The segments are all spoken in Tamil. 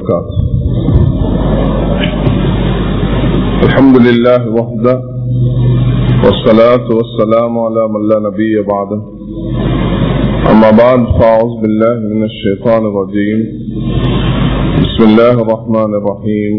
وبركاته الحمد لله وحده والصلاة والسلام على من لا نبي بعده أما بعد فأعوذ بالله من الشيطان الرجيم بسم الله الرحمن الرحيم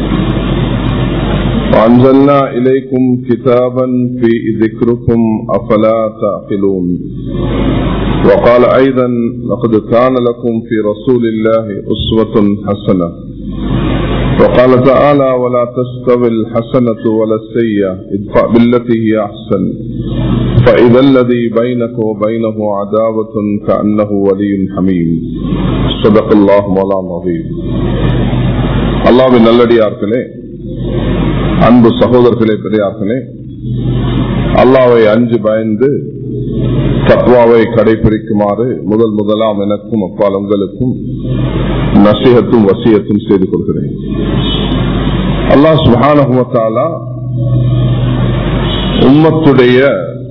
وأنزلنا إليكم كتابا في ذكركم أفلا تعقلون وقال أيضا لقد كان لكم في رسول الله أسوة حسنة وقال تعالى ولا تستوي الحسنة ولا السيئة ادفع بالتي هي أحسن فإذا الذي بينك وبينه عداوة كأنه ولي حميم صدق الله مولانا العظيم அல்லாவின் நல்லடியார்களே அன்பு சகோதரர்களே பெரியார்களே அல்லாவை அஞ்சு பயந்து தத்வாவை கடைபிடிக்குமாறு முதல் முதலாம் எனக்கும் அப்பால் உங்களுக்கும் நசீகத்தும் வசியத்தும் செய்து கொள்கிறேன் அல்லாஹ் சுபானகுமத்தாலா உம்மத்துடைய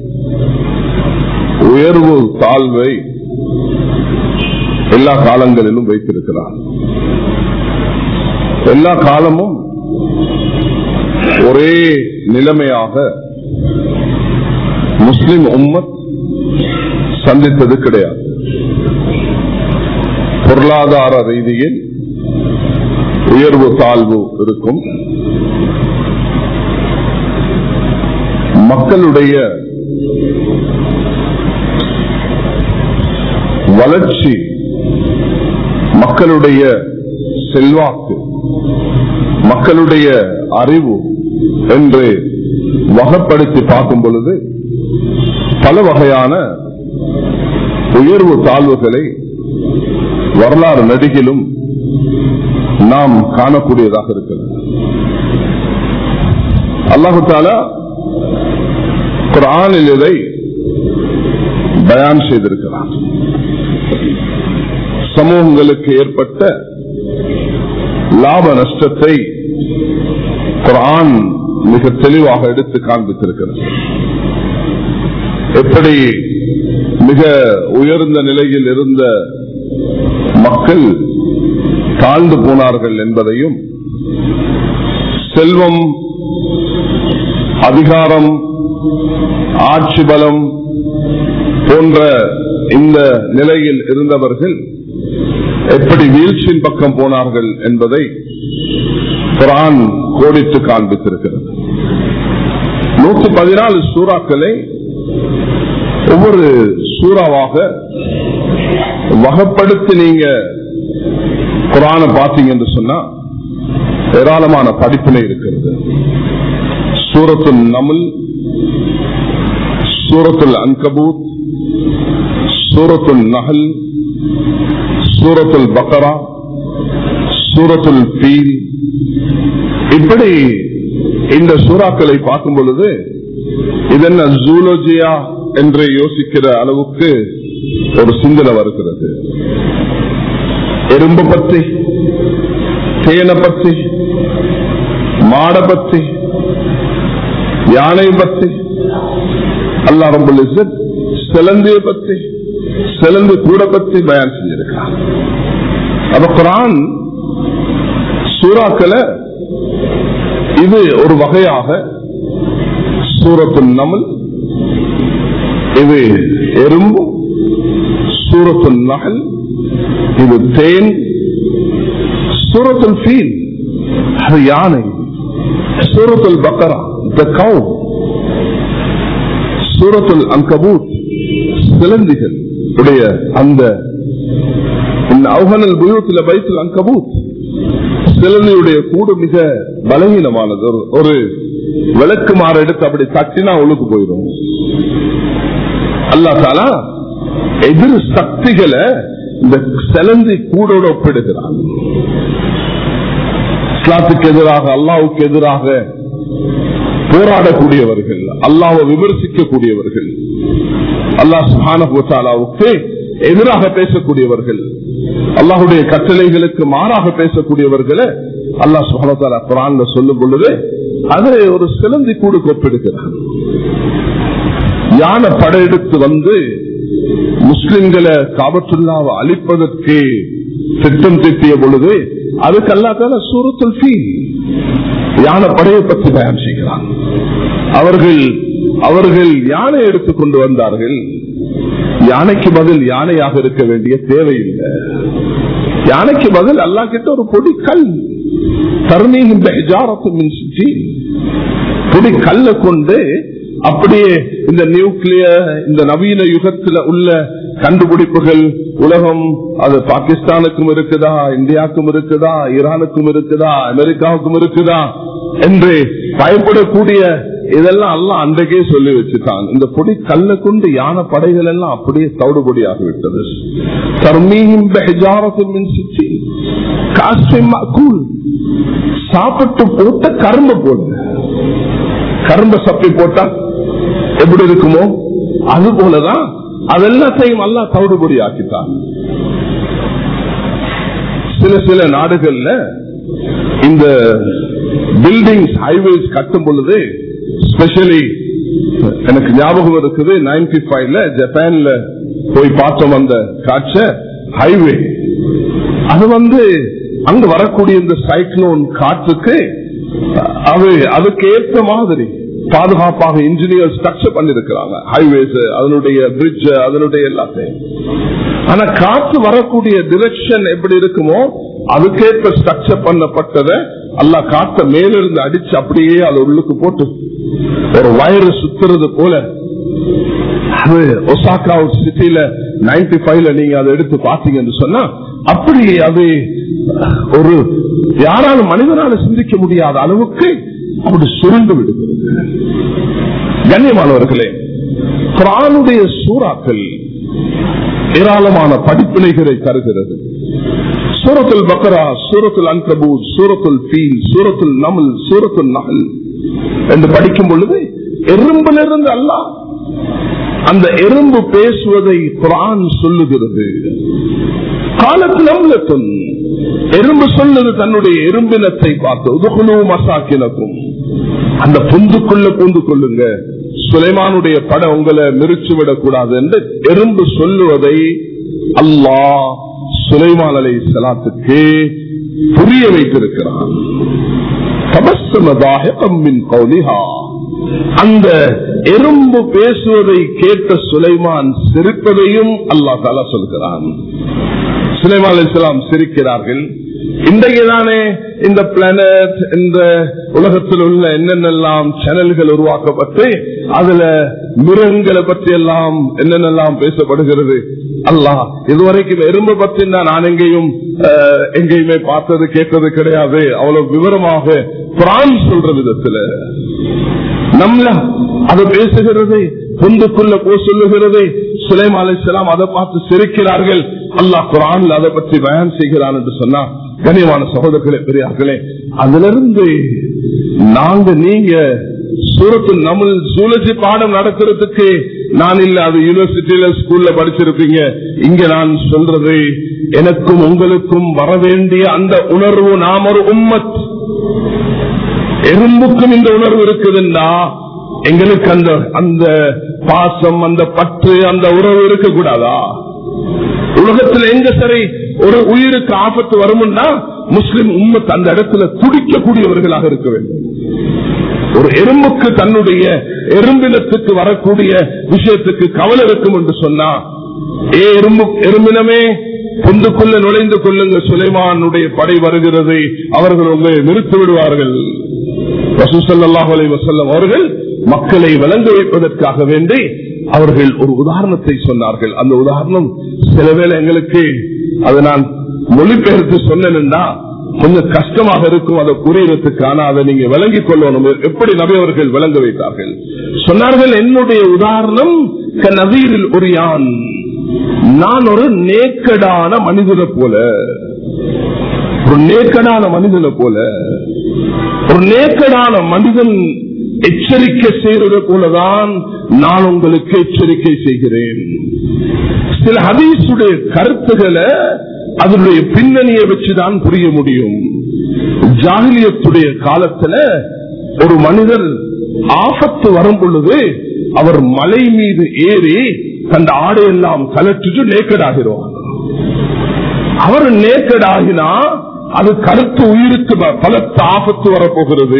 உயர்வு தாழ்வை எல்லா காலங்களிலும் வைத்திருக்கிறார் எல்லா காலமும் ஒரே நிலைமையாக முஸ்லிம் உம்மத் சந்தித்தது கிடையாது பொருளாதார ரீதியில் உயர்வு தாழ்வு இருக்கும் மக்களுடைய வளர்ச்சி மக்களுடைய செல்வாக்கு மக்களுடைய அறிவு என்று வகைப்படுத்தி பார்க்கும் பொழுது பல வகையான உயர்வு தாழ்வுகளை வரலாறு நடிகிலும் நாம் காணக்கூடியதாக இருக்கிறது அல்லாஹு தாலா குரானில் இதை பயான் செய்திருக்கிறார் சமூகங்களுக்கு ஏற்பட்ட லாப நஷ்டத்தை குரான் மிக தெளிவாக எடுத்து காண்பித்திருக்கிறது எப்படி மிக உயர்ந்த நிலையில் இருந்த மக்கள் தாழ்ந்து போனார்கள் என்பதையும் செல்வம் அதிகாரம் ஆட்சி பலம் போன்ற இந்த நிலையில் இருந்தவர்கள் எப்படி வீழ்ச்சியின் பக்கம் போனார்கள் என்பதை குரான் கோடித்து காண்பித்திருக்கிறது நூத்தி பதினாலு சூறாக்களை ஒவ்வொரு சூறாவாக வகப்படுத்தி நீங்க குரான பாத்தீங்க என்று சொன்னா ஏராளமான படிப்பினை இருக்கிறது சூரத்துல் நமுல் சூரத்துல் அன்கபூத் சூரத்துல் நகல் சூரத்துல் பக்கரா சூரத்துல் பீல் இப்படி இந்த சூறாக்களை பார்க்கும் பொழுது இதென்ன ஜூலோஜியா என்று யோசிக்கிற அளவுக்கு ஒரு சிந்தனை வருகிறது எறும்பு பத்தி தேனை பத்தி மாட பத்தி யானை பத்தி அல்லா ரபுல் சிலந்திய பத்தி சிலந்து கூட பத்தி பயன் செஞ்சிருக்கான் அப்ப குரான் சூறாக்களை இது ஒரு வகையாக சூரத்து நமல் இது எறும்பு சூரத்து நகல் இது தேன் சூரத்துல் ஃபீல் அது யானை சூரத்துல் பக்கரா த கவு சூரத்துல் அங்கபூத் சிலந்திகள் உடைய அந்த அவுகனல் புயூத்தில் பைத்துல் அங்கபூத் சிலந்தியுடைய கூடு மிக பலவீனமானது ஒரு விளக்கு மாற எடுத்து அப்படி தட்டினா ஒழுக்கு போயிடும் அல்லா தாலா எதிர் சக்திகளை இந்த செலந்தி கூடோட ஒப்பிடுகிறான் இஸ்லாத்துக்கு எதிராக அல்லாவுக்கு எதிராக போராடக்கூடியவர்கள் அல்லாவை விமர்சிக்கக்கூடியவர்கள் அல்லாஹ் சுஹானுக்கு எதிராக பேசக்கூடியவர்கள் அல்லாஹுடைய கட்டளைகளுக்கு மாறாக பேசக்கூடியவர்களை அல்லாஹ் சுஹான குரான் சொல்லும் பொழுது அதை ஒரு சிலந்தி கூடு ஒப்பிடுகிறார் யானை படையெடுத்து வந்து முஸ்லிம்களை காபத்துல்லாவை அழிப்பதற்கு திட்டம் திட்டிய பொழுது அதுக்கு அல்லாத்தால சூரத்துல் ஃபீல் யானை படையை பற்றி பயன் செய்கிறான் அவர்கள் அவர்கள் யானை எடுத்துக் கொண்டு வந்தார்கள் யானைக்கு பதில் யானையாக இருக்க வேண்டிய தேவையில்லை யானைக்கு பதில் அல்லா கிட்ட ஒரு பொடி கல் தர்மீகின்ற பொடி கல்ல கொண்டு அப்படியே இந்த நியூக்ளியர் இந்த நவீன யுகத்துல உள்ள கண்டுபிடிப்புகள் உலகம் அது பாகிஸ்தானுக்கும் இருக்குதா இந்தியாவுக்கும் இருக்குதா ஈரானுக்கும் இருக்குதா அமெரிக்காவுக்கும் இருக்குதா என்று பயப்படக்கூடிய இதெல்லாம் எல்லாம் அன்றைக்கே சொல்லி வச்சுட்டாங்க இந்த பொடி கல்ல கொண்டு யானை படைகள் எல்லாம் அப்படியே தவிடுபொடியாகி விட்டது சாப்பிட்டு போட்ட கரும்பு போடுங்க கரும்ப சப்பி போட்டா எப்படி இருக்குமோ அது போலதான் அதெல்லாத்தையும் அல்லா தவிடுபடி ஆக்கிட்டான் சில சில நாடுகள்ல இந்த பில்டிங்ஸ் ஹைவேஸ் கட்டும் பொழுது ஸ்பெஷலி எனக்கு ஞாபகம் இருக்குது நைன்டி ஃபைவ்ல ஜப்பான்ல போய் பார்த்தோம் அந்த காட்ச ஹைவே அது வந்து அங்க வரக்கூடிய இந்த சைக்ளோன் காற்றுக்கு அது அதுக்கு ஏற்ற மாதிரி பாதுகாப்பாக இன்ஜினியர் ஸ்ட்ரக்சர் பண்ணிருக்கிறாங்க ஹைவேஸ் அதனுடைய பிரிட்ஜ் அதனுடைய எல்லாத்தையும் ஆனா காற்று வரக்கூடிய டிரெக்ஷன் எப்படி இருக்குமோ அதுக்கேற்ப ஸ்ட்ரக்சர் பண்ணப்பட்டதை அல்ல காத்த மேலிருந்து அடிச்சு அப்படியே அது உள்ளுக்கு போட்டு ஒரு வயறு சுத்துறது போல அது ஒசாக்கா சிட்டில நைன்டி ஃபைவ்ல நீங்க அதை எடுத்து பாத்தீங்கன்னு சொன்னா அப்படி அது ஒரு யாராலும் மனிதனால சிந்திக்க முடியாத அளவுக்கு அப்படி சுருண்டு விடுகிறது கண்ணியமானவர்களே குரானுடைய சூறாக்கள் ஏராளமான படிப்பினைகளை தருகிறது சூரத்துல் பக்ரா சூரத்துல் அன்கபூர் சூரத்துல் ஃபீல் சூரத்துல் நமல் சூரத்துல் நகல் என்று படிக்கும் பொழுது எறும்பிலிருந்து அல்ல அந்த எறும்பு பேசுவதை குரான் சொல்லுகிறது காலத்தில் அம்லத்தும் எறும்பு சொல்லுது தன்னுடைய எறும்பினத்தை பார்த்து உதுகுழு மசாக்கினக்கும் அந்த பொந்துக்குள்ள பூந்து கொள்ளுங்க சுலைமானுடைய படம் உங்களை மிரிச்சு விடக்கூடாது என்று எறும்பு சொல்லுவதை அல்லாஹ் சுலைமான் அலை சலாத்துக்கு புரிய வைத்திருக்கிறான் அந்த எறும்பு பேசுவதை கேட்ட சுலைமான் சிரிப்பதையும் அல்லா தாலா சொல்கிறான் சுலைமான் அலி இஸ்லாம் சிரிக்கிறார்கள் இன்றைக்கு தானே இந்த பிளானட் இந்த உலகத்தில் உள்ள என்னென்னலாம் சேனல்கள் உருவாக்கப்பட்டு அதுல மிருகங்களை பற்றி எல்லாம் என்னென்னலாம் பேசப்படுகிறது அல்லாஹ் இதுவரைக்கும் எறும்பு பற்றி நான் எங்கேயும் எங்கேயுமே பார்த்தது கேட்டது கிடையாது அவ்வளவு விவரமாக பிரான் சொல்ற விதத்துல நம்மள அது பேசுகிறது பொந்துக்குள்ள போ சொல்லுகிறது சுலைம் அலிஸ்லாம் அதை பார்த்து சிரிக்கிறார்கள் அல்லாஹ் குரான் அதை பற்றி பயன் செய்கிறான் என்று சொன்னா கனியமான சகோதரர்களே பெரியார்களே அதிலிருந்து நாங்க நீங்க சூரத்து நம்மள் சூழச்சி பாடம் நடத்துறதுக்கு நான் இல்ல அது யூனிவர்சிட்டியில ஸ்கூல்ல படிச்சிருப்பீங்க இங்க நான் சொல்றது எனக்கும் உங்களுக்கும் வர வேண்டிய அந்த உணர்வு நாம் ஒரு உம்மத் எறும்புக்கும் இந்த உணர்வு இருக்குதுன்னா எங்களுக்கு அந்த அந்த பாசம் அந்த பற்று அந்த உறவு இருக்க கூடாதா உலகத்தில் எங்க சரி ஒரு உயிருக்கு ஆபத்து வரும்னா முஸ்லிம் உம்மத் அந்த இடத்துல துடிக்கக்கூடியவர்களாக இருக்க வேண்டும் ஒரு எறும்புக்கு தன்னுடைய எறும்பினத்துக்கு வரக்கூடிய விஷயத்துக்கு கவலை இருக்கும் என்று சொன்னா ஏ எறும்பு எறும்பினமே பொந்துக்குள்ள நுழைந்து கொள்ளுங்க சுலைமானுடைய படை வருகிறது அவர்கள் உங்களை நிறுத்தி விடுவார்கள் வசூசல்லாஹ் அலை வசல்லம் அவர்கள் மக்களை விளங்க வைப்பதற்காக வேண்டி அவர்கள் ஒரு உதாரணத்தை சொன்னார்கள் அந்த உதாரணம் சில வேளை எங்களுக்கு அதை நான் மொழிபெயர்த்து சொன்னேன்னா கொஞ்சம் கஷ்டமாக இருக்கும் அதை புரியறதுக்கான அதை நீங்க விளங்கிக் கொள்ளணும் எப்படி நபி அவர்கள் விளங்க வைத்தார்கள் சொன்னார்கள் என்னுடைய உதாரணம் நவீரில் ஒரு யான் நான் ஒரு நேக்கடான மனிதனை போல ஒரு நேக்கடான மனிதனை போல ஒரு நேக்கடான மனிதன் எச்சரிக்கை செய்வது போலதான் நான் உங்களுக்கு எச்சரிக்கை செய்கிறேன் சில ஹதீசுடைய கருத்துக்களை அதனுடைய பின்னணியை வச்சுதான் புரிய முடியும் ஜாகிலியத்துடைய காலத்துல ஒரு மனிதர் ஆபத்து வரும் பொழுது அவர் மலை மீது ஏறி தந்த ஆடையெல்லாம் கலற்றிட்டு நேக்கடாகிறார் அவர் நேக்கடாகினா அது கருத்து உயிருக்கு ப- பலத்த ஆபத்து வரப்போகிறது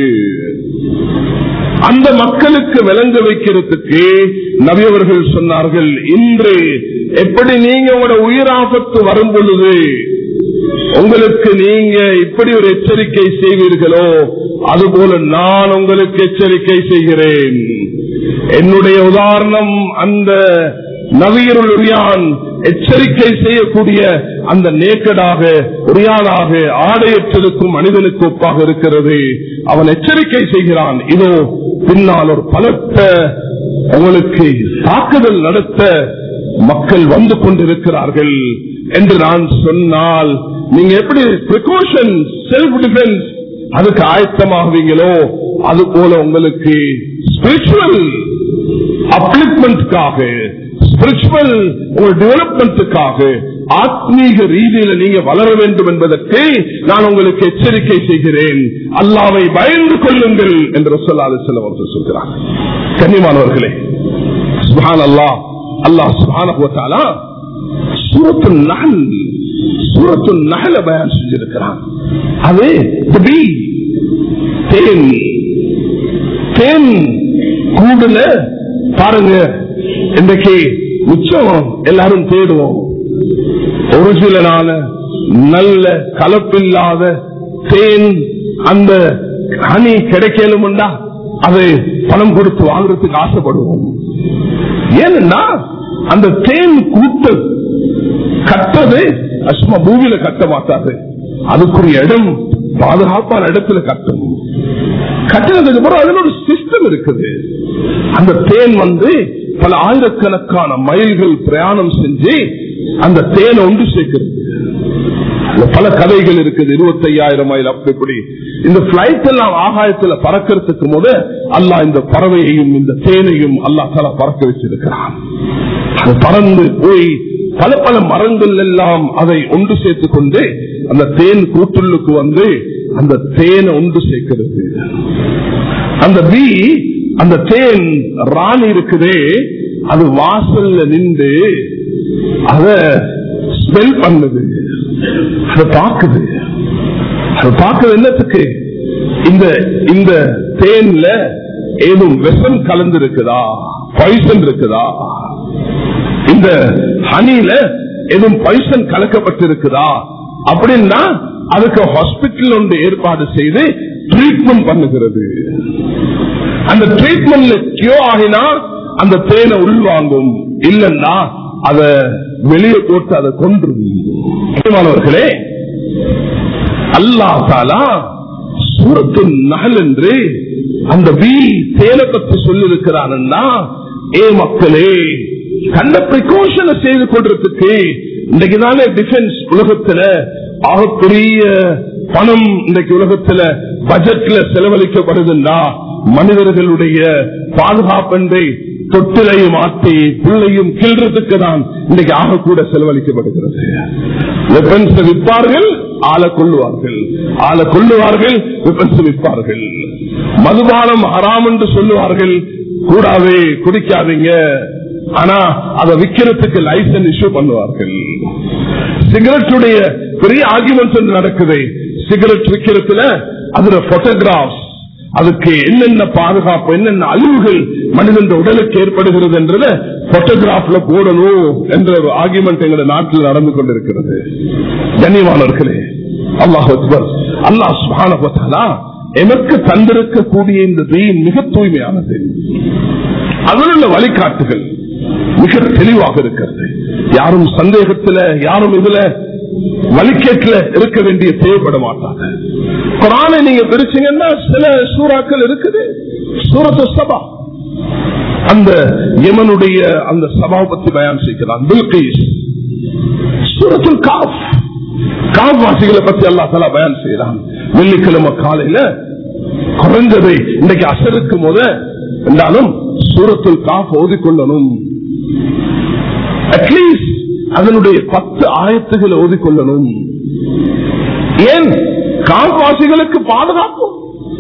அந்த மக்களுக்கு விளங்க வைக்கிறதுக்கு நபியவர்கள் சொன்னார்கள் இன்று எப்படி நீங்க உங்களோட உயிர் ஆபத்து வரும் பொழுது உங்களுக்கு நீங்க இப்படி ஒரு எச்சரிக்கை செய்வீர்களோ அதுபோல நான் உங்களுக்கு எச்சரிக்கை செய்கிறேன் என்னுடைய உதாரணம் அந்த நவீருள் உரியான் எச்சரிக்கை செய்யக்கூடிய அந்த நேக்கடாக உரியானாக ஆடையற்றிருக்கும் மனிதனுக்கு ஒப்பாக இருக்கிறது அவன் எச்சரிக்கை செய்கிறான் இதோ பின்னால் ஒரு பலத்த உங்களுக்கு தாக்குதல் நடத்த மக்கள் வந்து கொண்டிருக்கிறார்கள் என்று நான் சொன்னால் நீங்க எப்படி precaution செல்ஃப் டிஃபென்ஸ் அதுக்கு ஆயத்தமாகுவீங்களோ அது போல உங்களுக்கு ஸ்பிரிச்சுவல் அப்ளிப்மெண்ட்காக ஸ்பிரிச்சுவல் உங்க டெவலப்மெண்ட்டுக்காக ஆத்மீக ரீதியில நீங்க வளர வேண்டும் என்பதற்கு நான் உங்களுக்கு எச்சரிக்கை செய்கிறேன் அல்லாவை பயந்து கொள்ளுங்கள் என்று சொல்லாது சில அவர்கள் சொல்கிறார் கண்ணியமானவர்களே சுஹான் அல்லாஹ் அல்லாஹ் சுஹான சூரத்து நகல் சூரத்து நகல பயன் செஞ்சிருக்கிறான் அது the bee, தேன் தேன் கூடுல பாருங்க இன்றைக்கு மிச்சம் எல்லாரும் தேடுவோம் ஒரிஜினலான நல்ல கலப்பில்லாத தேன் அந்த ஹனி கிடைக்கலும்டா அது பணம் கொடுத்து வாங்குறதுக்கு ஆசைப்படுவோம் ஏன்னா அந்த தேன் கூட்டு கட்டது சும்மா பூமியில கட்ட மாட்டாது அதுக்குரிய இடம் பாதுகாப்பான இடத்துல கட்டணும் கட்டினதுக்கு அப்புறம் அதுல ஒரு சிஸ்டம் இருக்குது அந்த தேன் வந்து பல ஆயிரக்கணக்கான மைல்கள் பிரயாணம் செஞ்சு அந்த தேனை ஒன்று சேர்க்கிறது அதுல பல கதைகள் இருக்குது இருபத்தி ஐயாயிரம் மைல் அப்படி இப்படி இந்த பிளைட் எல்லாம் ஆகாயத்துல பறக்கிறதுக்கு முத அல்லாஹ் இந்த பறவையையும் இந்த தேனையும் அல்லாஹ் தலா பறக்க வச்சிருக்கிறான் அது பறந்து போய் பல பல மரங்கள் எல்லாம் அதை ஒன்று சேர்த்துக் கொண்டு அந்த தேன் கூட்டுள்ளுக்கு வந்து அந்த தேனை ஒன்று சேர்க்கிறது அந்த பீ அந்த தேன் ராணி இருக்குதே அது வாசல்ல நின்று அத ஸ்மெல் பண்ணுது அதை பார்க்குது அது பார்க்குது என்னத்துக்கு இந்த இந்த தேன்ல ஏதும் விஷம் கலந்து இருக்குதா பாய்சன் இருக்குதா இந்த ஹனில எதுவும் பைசன் கலக்கப்பட்டிருக்குதா அப்படின்னா அதுக்கு ஹாஸ்பிட்டல் ஒன்று ஏற்பாடு செய்து ட்ரீட்மெண்ட் பண்ணுகிறது அந்த ட்ரீட்மெண்ட்ல கியோ ஆகினா அந்த தேனை உள்வாங்கும் இல்லன்னா அத வெளியே போட்டு அதை கொன்று மாணவர்களே அல்லா தாலா சூரத்து நகல் என்று அந்த பி தேனை பற்றி சொல்லிருக்கிறான்னா ஏ மக்களே கண்ட பிரிகாஷனை செய்து கொள்றதுக்கு இன்றைக்கு தானே டிஃபென்ஸ் உலகத்துல ஆகப்பெரிய பணம் இன்றைக்கு உலகத்துல பட்ஜெட்ல செலவழிக்கப்படுதுன்னா மனிதர்களுடைய பாதுகாப்பென்றை தொட்டிலையும் ஆட்டி பிள்ளையும் கிள்றதுக்கு தான் இன்னைக்கு ஆகக்கூட செலவழிக்கப்படுகிறது வெப்பன்ஸ் விற்பார்கள் ஆளை கொள்ளுவார்கள் ஆளை கொள்ளுவார்கள் வெப்பன்ஸ் விற்பார்கள் மதுபானம் ஹராம் என்று சொல்லுவார்கள் கூடாது குடிக்காதீங்க ஆனா அதை விற்கிறதுக்கு லைசன்ஸ் இஷ்யூ பண்ணுவார்கள் சிகரெட்டுடைய பெரிய ஆர்குமெண்ட் நடக்குது சிகரெட் விற்கிறதுல அதுல போட்டோகிராஃப்ஸ் அதுக்கு என்னென்ன பாதுகாப்பு என்னென்ன அழிவுகள் மனிதன் உடலுக்கு ஏற்படுகிறது என்றத போட்டோகிராஃப்ல போடணும் என்ற ஒரு ஆர்குமெண்ட் எங்க நாட்டில் நடந்து கொண்டிருக்கிறது கண்ணியமானவர்களே அல்லாஹ் அக்பர் அல்லாஹ் சுபானா எமக்கு தந்திருக்கக்கூடிய இந்த தீன் மிக தூய்மையானது அதில் உள்ள வழிகாட்டுகள் மிக தெளிவாக இருக்கிறது யாரும் சந்தேகத்துல யாரும் இதுல வழிகேட்டுல இருக்க வேண்டிய தேவைப்பட மாட்டாங்க குரானை நீங்க பிரிச்சீங்கன்னா சில சூறாக்கள் இருக்குது சூரத்து சபா அந்த யமனுடைய அந்த சபா பத்தி பயன் செய்கிறான் பில்கீஸ் சூரத்துல் காஃப் காஃப் வாசிகளை பத்தி அல்லா தலா பயன் செய்யறான் வெள்ளிக்கிழமை காலையில குறைஞ்சதை இன்னைக்கு அசருக்கு போத என்றாலும் சூரத்துல் காஃப் ஓதிக்கொள்ளணும் அட்லீஸ்ட் அதனுடைய பத்து ஆயத்துகளை ஓதிக்கொள்ளணும் ஏன் கால்வாசிகளுக்கு பாதுகாப்பு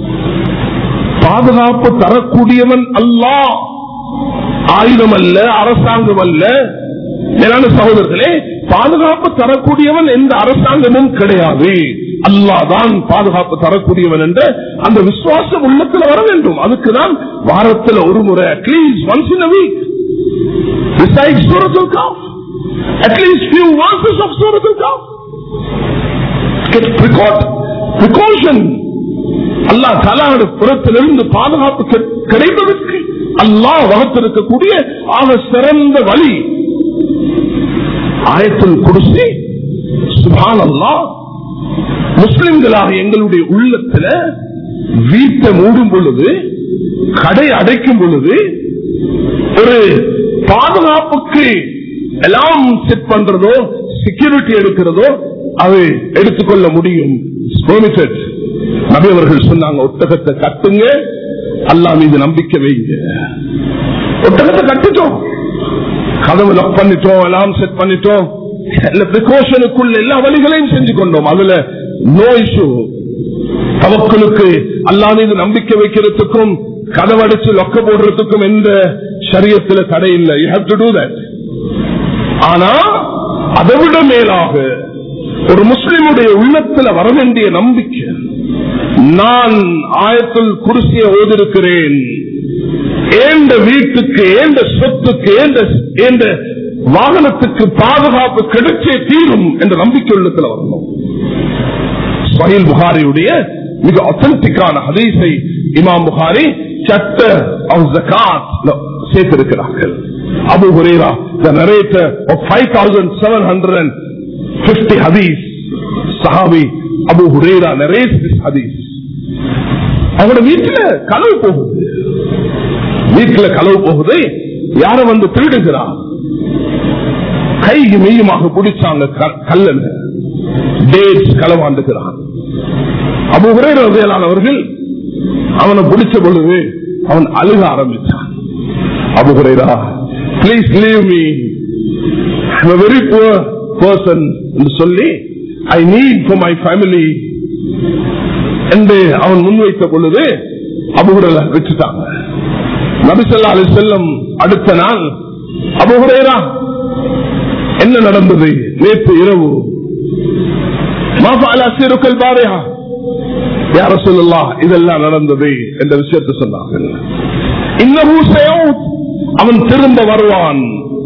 பாதுகாப்பு தரக்கூடியவன் அல்லா ஆயுதம் அல்ல அரசாங்கம் அல்ல மேலான சகோதரர்களே பாதுகாப்பு தரக்கூடியவன் எந்த அரசாங்கமும் கிடையாது அல்லாஹ் தான் பாதுகாப்பு தரக்கூடியவன் என்ற அந்த விசுவாசம் உள்ளத்துல வர வேண்டும் அதுக்கு தான் வாரத்தில் ஒரு முறை at least once in week besides Surah Al-Kahf. At least few verses of Surah Al-Kahf. Get precaution. precaution. Allah தலாடு புறத்திலிருந்து பாதுகாப்பு கெ- கிடைப்பதற்கு அல்லாஹ் வகுத்திருக்கக்கூடிய ஆக சிறந்த வழி ஆயத்தில் குடிசி சுபான் அல்லாஹ் முஸ்லிம்களாக எங்களுடைய உள்ளத்துல வீட்டை மூடும் பொழுது கடை அடைக்கும் பொழுது ஒரு பாதுகாப்புக்கு எல்லாம் செட் பண்றதோ செக்யூரிட்டி எடுக்கிறதோ அது எடுத்துக்கொள்ள முடியும் Permitted. நபி அவர்கள் சொன்னாங்க ஒட்டகத்தை கட்டுங்க அல்லா மீது நம்பிக்கை வைங்க ஒட்டகத்தை கட்டிட்டோம் கதவு லாக் பண்ணிட்டோம் எல்லாம் செட் பண்ணிட்டோம் பிரிகாஷனுக்குள்ள எல்லா வழிகளையும் செஞ்சு கொண்டோம் அதுல நோ இஷ்யூ தவக்களுக்கு அல்லா மீது நம்பிக்கை வைக்கிறதுக்கும் கதவடிச்சு லொக்க போடுறதுக்கும் எந்த சரியத்துல தடை இல்லை you have to do that ஆனா அதை விட மேலாக ஒரு முஸ்லிமுடைய உள்ளத்துல வர வேண்டிய நம்பிக்கை நான் ஆயத்தில் குருசிய ஓதிருக்கிறேன் ஏந்த வீட்டுக்கு ஏந்த சொத்துக்கு ஏந்த ஏந்த வாகனத்துக்கு பாதுகாப்பு கிடைச்சே தீரும் என்ற நம்பிக்கை உள்ளத்துல வரணும் சஹீல் புகாரியுடைய மிக ஒத்தன்டிக்கான ஹதீஸை இமாம் புகாரி சட்ட ஆஃப் ஜகாத் சேர்த்திருக்கிறார்கள் அபு ஹுரேரா the narrator of 5750 hadith சஹாபி அபு ஹுரேரா narrates this hadith அவங்களோட வீட்டுல கனவு போகுது வீட்டுல கனவு போகுது யார வந்து திருடுகிறார் கை மெய்யுமாக பிடிச்சாங்க க- கல்லன் டேட்ஸ் களவாண்டுகிறான் அபு அவர்கள் அவனை பிடிச்ச பொழுது அவன் அழுக ஆரம்பிச்சான் Abu Hurairah please leave me very poor person என்று சொல்லி I need for my family என்று அவன் முன்வைத்த பொழுது அபுகுரல வச்சுட்டாங்க நபிசல்லா அலி செல்லம் அடுத்த நாள் அபுகுரேரா என்ன நடந்தது நேற்று இரவு மாஃபால சிறுக்கல் பாரையா யார சொல்லலாம் இதெல்லாம் நடந்தது என்ற விஷயத்தை சொன்னார்கள் இன்னும் அவன் திரும்ப வருவான்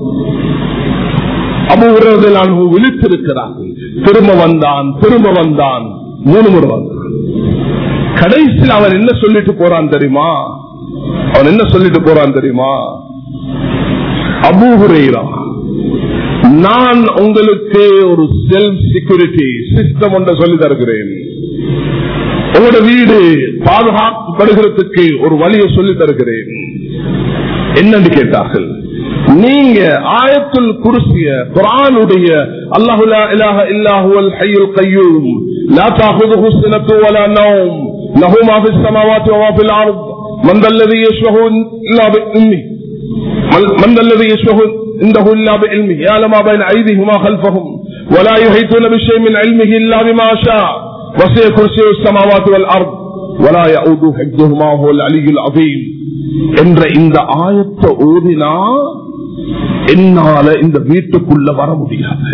அபுகுரதில் விழித்திருக்கிறார்கள் திரும்ப வந்தான் திரும்ப வந்தான் மூணு முறை வந்தான் கடைசியில் அவன் என்ன சொல்லிட்டு போறான் தெரியுமா அவன் என்ன சொல்லிட்டு போறான் தெரியுமா அபூஹுரேரா நான் உங்களுக்கு ஒரு செல்ஃப் செக்யூரிட்டி சிஸ்டம் ஒன்றை சொல்லி தருகிறேன் உங்களோட வீடு பாதுகாக்கப்படுகிறதுக்கு ஒரு வழியை சொல்லி தருகிறேன் என்னன்னு கேட்டார்கள் நீங்க ஆயத்துல் குருசிய குரானுடைய அல்லாஹு லா இலாஹ இல்லாஹுவல் ஹய்யுல் கய்யூம் லா தாஹுதுஹு சினத்து வலா நௌம் லஹு மா ஃபிஸ் ஸமாவாத்தி வ மா ஃபில் அர்த் மன் தல்லதி யஷ்ஃபஹு இல்லா பிஇல்மி من ذا الذي يشفه عنده الا بعلمه يعلم ما بين ايديهم وما خلفهم ولا يحيطون بشيء من علمه الا بما شاء وسع كرسي السماوات والارض ولا يؤود حفظهما وهو العلي العظيم என்ற இந்த ஆயத்தை ஓதினா என்னால இந்த வீட்டுக்குள்ள வர முடியாது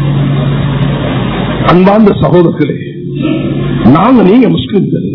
அன்பார்ந்த சகோதரர்களே நாங்க நீங்க முஸ்லிம்கள்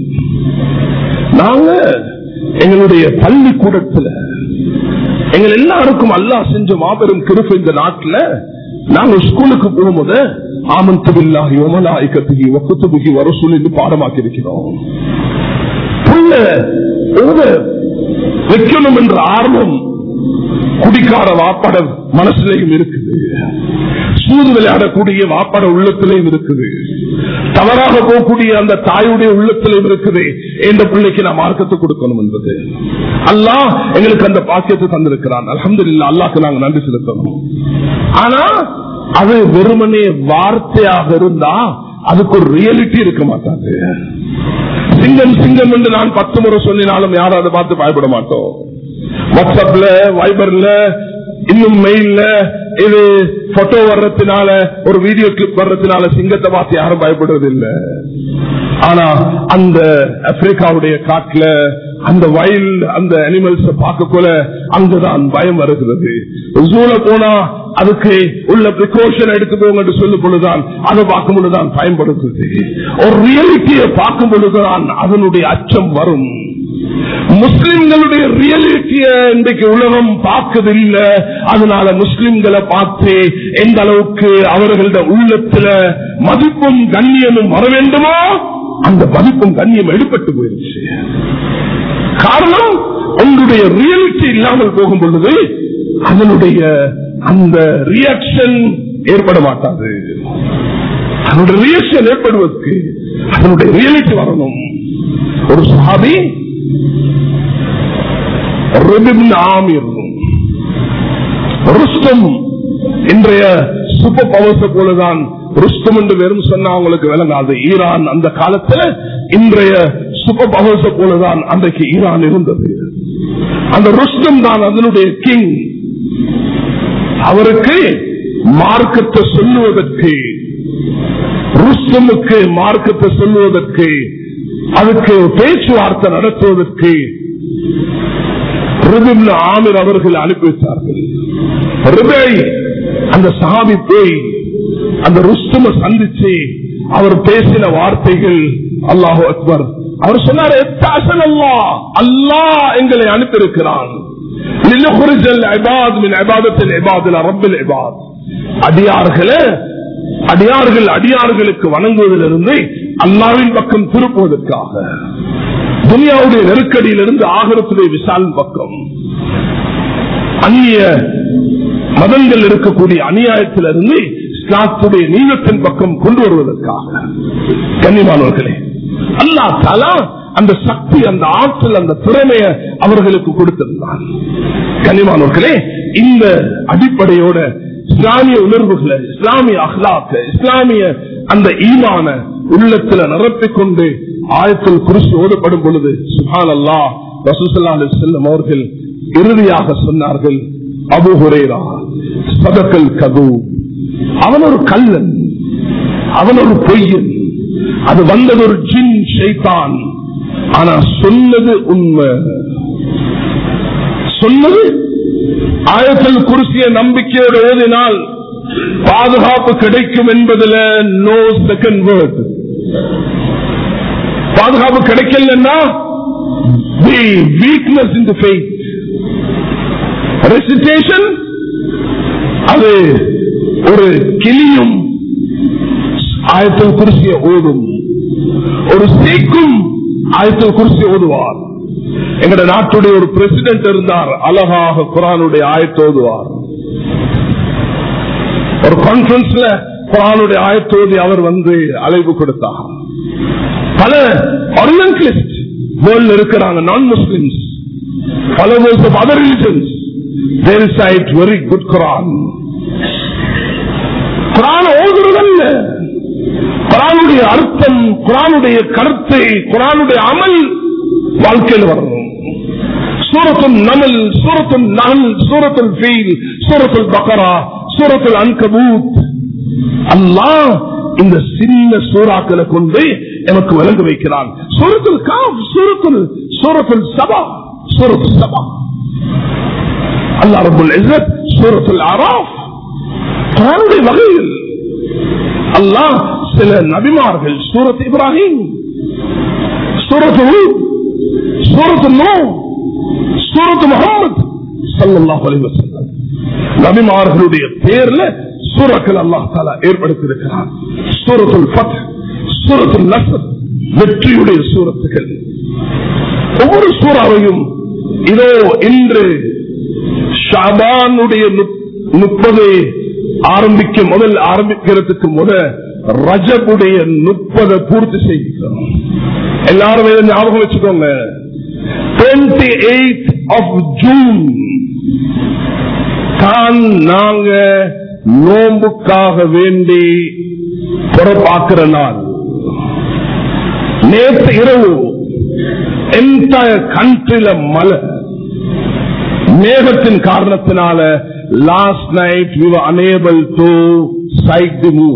நாங்க எங்களுடைய பள்ளிக்கூடத்துல எங்கள் எல்லாருக்கும் அல்லாஹ் செஞ்ச மாபெரும் கிருப்பு இந்த நாட்டுல நாங்க ஸ்கூலுக்கு போகும்போது ஆமந்து பில்லாஹி ஒமலாய்க்கத்துகி ஒக்குத்துபுகி வரசூல் என்று பாடமாக்கி இருக்கிறோம் புள்ள ஓத வைக்கணும் என்ற ஆர்வம் குடிக்கார வாப்பட மனசுலையும் இருக்குது சூது விளையாடக்கூடிய வாப்பட உள்ளத்திலையும் இருக்குது தவறாக போகக்கூடிய அந்த தாயுடைய உள்ளத்திலையும் இருக்குது என்ற பிள்ளைக்கு நான் மார்க்கத்தை கொடுக்கணும் என்பது அல்லாஹ் எங்களுக்கு அந்த பாக்கியத்தை தந்திருக்கிறான் அலமது இல்லா அல்லாக்கு நாங்க நன்றி செலுத்தணும் ஆனா அது வெறுமனே வார்த்தையாக இருந்தா அதுக்கு ஒரு ரியாலிட்டி இருக்க மாட்டாது சிங்கம் சிங்கம் என்று நான் பத்து முறை சொன்னாலும் யாரும் அதை பார்த்து பயப்பட மாட்டோம் வாட்ஸ்அப்ல வைபர்ல இன்னும் மெயில்ல இது போட்டோ வர்றதுனால ஒரு வீடியோ கிளிப் வர்றதுனால சிங்கத்தை பார்த்து யாரும் பயப்படுறது இல்ல ஆனா அந்த ஆப்பிரிக்காவுடைய காட்டுல அந்த வயல் அந்த அனிமல்ஸ் பார்க்கக்குள்ள அங்கதான் பயம் வருகிறது ஜூல போனா அதுக்கு உள்ள பிரிகாஷன் எடுத்துக்கோங்க சொல்லும் பொழுதுதான் அதை பார்க்கும் பொழுதுதான் பயன்படுத்துது ஒரு ரியாலிட்டியை பார்க்கும் பொழுதுதான் அதனுடைய அச்சம் வரும் முஸ்லிம்களுடைய ரியாலிட்டிய இன்றைக்கு உலகம் பார்க்கவில்லை அதனால முஸ்லிம்களை பார்த்து எந்த அளவுக்கு அவர்களுடைய உள்ளத்துல மதிப்பும் கண்ணியமும் வர வேண்டுமோ அந்த மதிப்பும் கண்ணியம் எடுபட்டு போயிருச்சு காரணம் உங்களுடைய ரியாலிட்டி இல்லாமல் போகும் பொழுது அதனுடைய அந்த ரியாக்ஷன் ஏற்பட மாட்டாது அதனுடைய ரியாக்ஷன் ஏற்படுவதற்கு அதனுடைய ரியாலிட்டி வரணும் ஒரு சாதி ஆமீர் ருஸ்டம் இன்றைய சூப்பர் பவர்ஸ் போலதான் ருஸ்டம் என்று வெறும் சொன்னா அவங்களுக்கு விளங்காது ஈரான் அந்த காலத்துல இன்றைய சூப்பர் பவர்ஸ் போலதான் அன்றைக்கு ஈரான் இருந்தது அந்த ருஸ்டம் தான் அதனுடைய கிங் அவருக்கு மார்க்கத்தை சொல்லுவதற்கு ருஸ்டமுக்கு மார்க்கத்தை சொல்லுவதற்கு அதுக்கு பேச்சுவார்த்தை நடத்துவதற்கு ஆமிர் அவர்கள் அனுப்பி வைத்தார்கள் அந்த சஹாபி போய் அந்த ருஸ்தும சந்திச்சு அவர் பேசின வார்த்தைகள் அல்லாஹு அக்பர் அவர் சொன்னார் அல்லாஹ் எங்களை அனுப்பியிருக்கிறான் அடியார்களே அடியார்கள் அடியார்களுக்கு வணங்குவதிலிருந்து அல்லாவின் பக்கம் திருப்புவதற்காக துனியாவுடைய நெருக்கடியிலிருந்து ஆகரத்துடைய விசால் பக்கம் அந்நிய மதங்கள் இருக்கக்கூடிய அநியாயத்திலிருந்து இஸ்லாத்துடைய நீளத்தின் பக்கம் கொண்டு வருவதற்காக கன்னிமானவர்களே அல்லா தாலா அந்த சக்தி அந்த ஆற்றல் அந்த திறமைய அவர்களுக்கு கொடுத்திருந்தான் கனிமானவர்களே இந்த அடிப்படையோட இஸ்லாமிய உணர்வுகளை இஸ்லாமிய அஹ்லாக்க இஸ்லாமிய அந்த ஈமான உள்ளத்துல நிரப்பிக் கொண்டு ஆயத்தில் குறிச்சு ஓதப்படும் பொழுது சுஹான் அல்லா ரசூசல்லா செல்லும் அவர்கள் இறுதியாக சொன்னார்கள் அபு ஹுரேரா சதக்கல் கது அவன் ஒரு கல்லன் அவன் ஒரு பொய்யன் அது வந்தது ஒரு ஜின் ஷைத்தான் ஆனா சொன்னது உண்மை சொன்னது ஆயத்தில் குருசிய நம்பிக்கையோடு ஓதினால் பாதுகாப்பு கிடைக்கும் என்பதில் நோ செகண்ட் வேர்ட் பாதுகாப்பு கிடைக்கலன்னா வீக்னஸ் இன் ஃபெய்த் ரெசிடேஷன் அது ஒரு கிளியும் ஆயத்தில் குருசிய ஓடும் ஒரு சீக்கும் ஆயத்தில் குருசி ஓதுவார் எங்கட நாட்டுடைய ஒரு பிரசிடென்ட் இருந்தார் அழகாக குரானுடைய ஆயத்தை ஓதுவார் ஒரு கான்பரன்ஸ்ல குரானுடைய ஆயத்தோதி அவர் வந்து அழைப்பு கொடுத்தார் பல ஒரியன்டலிஸ்ட் வேர்ல்ட் இருக்கிறாங்க நான் Muslims followers of other religions they recite very good Quran Quran ஓதுறதல்ல குரானுடைய அர்த்தம் குரானுடைய கருத்தை குரானுடைய அமல் வாழ்க்கையில் வரணும் சூரத்துல் நமல் சூரத்துல் நகல் சூரத்துல் ஃபீல் சூரத்துல் பக்கரா சூரத்துல் அன்கபூத் அல்லாஹ் இந்த சின்ன சூறாக்களை கொண்டு எனக்கு விளங்க வைக்கிறான் சூரத்துல் காஃப் சூரத்துல் சூரத்துல் சபா சூரத்துல் சபா அல்லாஹ் ரபுல் இஸ்ஸத் சூரத்துல் அராஃப் குரானுடைய வகையில் அல்லாஹ் சில நபிமார்கள் சூரத் இப்ராஹிம் சூரத்து ஹூத், சூரத்து நூ சூரத்து முகமது சல்லல்லாஹு அலைஹி வஸல்லம் நபிமார்களுடைய பேர்ல சூரக்கள் அல்லாஹ் தாலா ஏற்படுத்தியிருக்கிறார் சூரத்துல் ஃபத் சூரத்துல் நஸ்ர் வெற்றியுடைய சூரத்துகள் ஒவ்வொரு சூறாவையும் இதோ இன்று ஷாபானுடைய முப்- முப்பது ஆரம்பிக்க முதல் ஆரம்பிக்கிறதுக்கு முத ரஜபுடைய முப்பதை பூர்த்தி செய்கிறோம் எல்லாரும் இதை ஞாபகம் வச்சுக்கோங்க டுவெண்ட்டி எயிட் ஆஃப் ஜூன் தான் நாங்க நோம்புக்காக வேண்டி புறப்பாக்குற நாள் நேற்று இரவு என்டையர் கண்ட்ரில மழை மேகத்தின் காரணத்தினால last night we were unable to sight the moon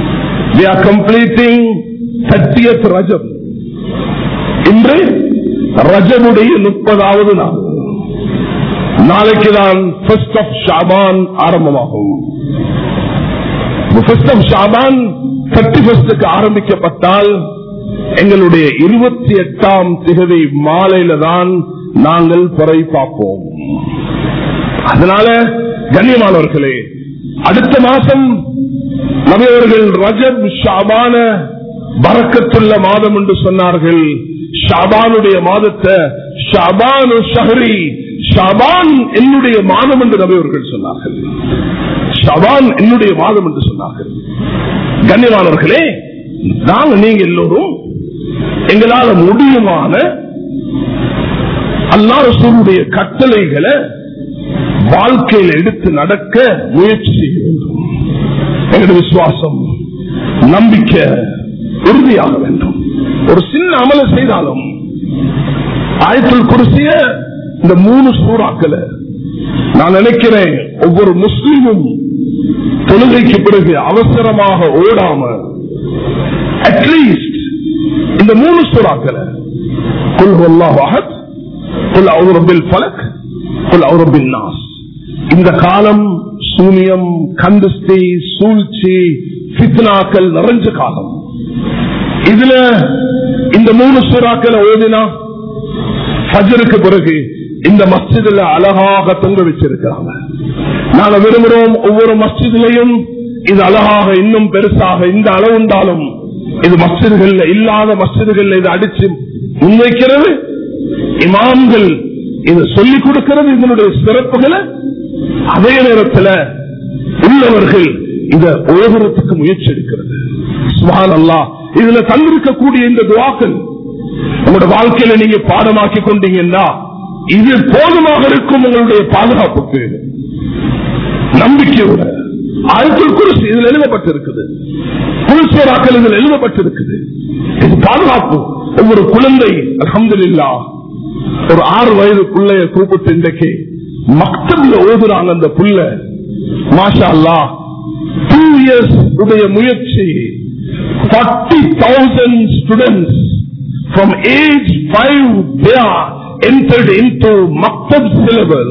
we are completing 30th Rajab இன்று ரஜனுடைய முப்பதாவது நாள் நாளைக்கு தான் ஃபர்ஸ்ட் ஆஃப் ஷாபான் ஆரம்பமாகும் ஃபர்ஸ்ட் ஆஃப் ஷாபான் தேர்ட்டி ஃபர்ஸ்டுக்கு ஆரம்பிக்கப்பட்டால் எங்களுடைய இருபத்தி எட்டாம் திகதி மாலையில தான் நாங்கள் பிறை பார்ப்போம் அதனால கண்ணியமானவர்களே அடுத்த மாசம் நபியவர்கள் ரஜப் ஷாபான பறக்கத்துள்ள மாதம் என்று சொன்னார்கள் ஷாபானுடைய மாதத்தை ஷாபானு ஷஹரி ஷாபான் என்னுடைய மாதம் என்று நபியவர்கள் சொன்னார்கள் ஷபான் என்னுடைய மாதம் என்று சொன்னார்கள் கண்ணியமானவர்களே நாங்க நீங்க எல்லோரும் எங்களால முடியுமான அல்லா ரசூலுடைய கட்டளைகளை வாழ்க்கையில் எடுத்து நடக்க முயற்சி செய்ய வேண்டும் எங்களுடைய விசுவாசம் நம்பிக்கை உறுதியாக வேண்டும் ஒரு சின்ன அமல செய்தாலும் ஆயத்தில் குடிசிய இந்த மூணு சூறாக்களை நான் நினைக்கிறேன் ஒவ்வொரு முஸ்லீமும் தொழுகைக்கு பிறகு அவசரமாக ஓடாம அட்லீஸ்ட் இந்த மூணு சூறாக்களை குல் அல்லாஹ் அஹத் குல் அவுரபில் பலக் குல் அவுரபில் நாஸ் இந்த காலம் சூனியம் கந்தஸ்தி சூழ்ச்சி பித்னாக்கள் நிறைஞ்ச காலம் இதுல இந்த மூணு சூறாக்களை ஓதினா ஃபஜருக்கு பிறகு இந்த மஸ்ஜிதுல அழகாக தொங்க வச்சிருக்கிறாங்க நாங்க விரும்புகிறோம் ஒவ்வொரு மஸ்ஜிதிலையும் இது அழகாக இன்னும் பெருசாக இந்த அளவு உண்டாலும் இது மஸ்ஜிதுகள் இல்லாத மஸ்ஜிதுகள் இது அடிச்சு முன்வைக்கிறது இமாம்கள் இது சொல்லிக் கொடுக்கிறது இதனுடைய சிறப்புகளை அதே நேரத்தில் உள்ளவர்கள் இத உலகத்துக்கு முயற்சி எடுக்கிறது சுபான் அல்லா இதுல தந்திருக்கக்கூடிய இந்த துவாக்கள் உங்களோட வாழ்க்கையில நீங்க பாடமாக்கி கொண்டீங்கன்னா இது போதுமாக இருக்கும் உங்களுடைய பாதுகாப்புக்கு நம்பிக்கையோட ஆயிரத்தில் குருசு இதில் எழுதப்பட்டிருக்குது குருசேராக்கள் இதில் எழுதப்பட்டிருக்குது இது பாதுகாப்பு ஒவ்வொரு குழந்தை அலமதுல்லா ஒரு ஆறு வயது பிள்ளைய கூப்பிட்டு இன்றைக்கு மக்தப்ல ஓதுறாங்க அந்த புள்ள மாஷா அல்லா டூ இயர்ஸ் உடைய முயற்சி forty thousand students from age 5 they are entered into maktab syllabus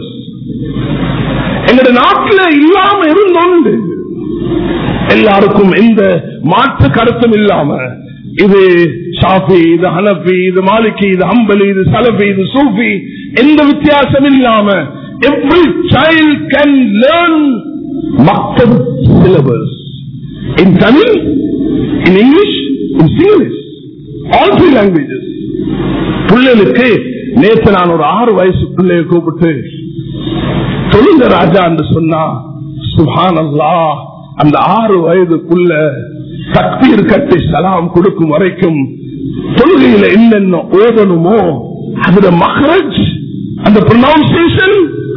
எங்கட நாட்டில் இல்லாம இருந்தோண்டு எல்லாருக்கும் எந்த மாற்று கருத்தும் இல்லாம இது ஷாஃபி இது ஹனபி இது மாலிகி இது அம்பலி இது சலபி இது சூஃபி எந்த வித்தியாசம் இல்லாம every child can learn maktab syllabus in Tamil in English in Singlish all three languages பிள்ளைகளுக்கு நேற்று நான் ஒரு ஆறு வயசு பிள்ளைய கூப்பிட்டு தொழுந்த ராஜா என்று சொன்னா சுபான் அல்லா அந்த ஆறு வயதுக்குள்ள தக்தீர் கட்டி சலாம் கொடுக்கும் வரைக்கும் தொழுகையில என்னென்ன ஓதணுமோ அதுல மஹரஜ் அந்த ப்ரொனவுன்சியேஷன்